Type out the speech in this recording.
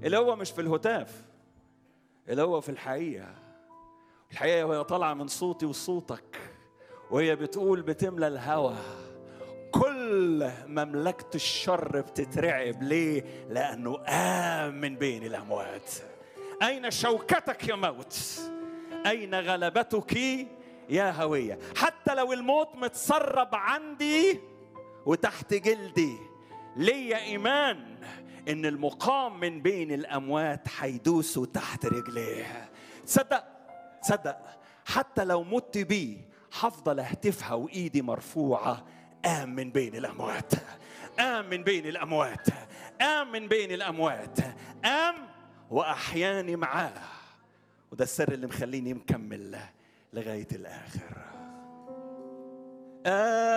القوة مش في الهتاف القوة في الحقيقة الحقيقة وهي طالعة من صوتي وصوتك وهي بتقول بتملى الهوى كل مملكة الشر بتترعب ليه؟ لأنه قام من بين الأموات أين شوكتك يا موت؟ أين غلبتك يا هوية؟ حتى لو الموت متسرب عندي وتحت جلدي ليا إيمان إن المقام من بين الأموات هيدوسوا تحت رجليه تصدق تصدق حتى لو مت بيه هفضل اهتفها وايدي مرفوعه قام من بين الاموات قام من بين الاموات قام من بين الاموات قام واحياني معاه وده السر اللي مخليني مكمل لغايه الاخر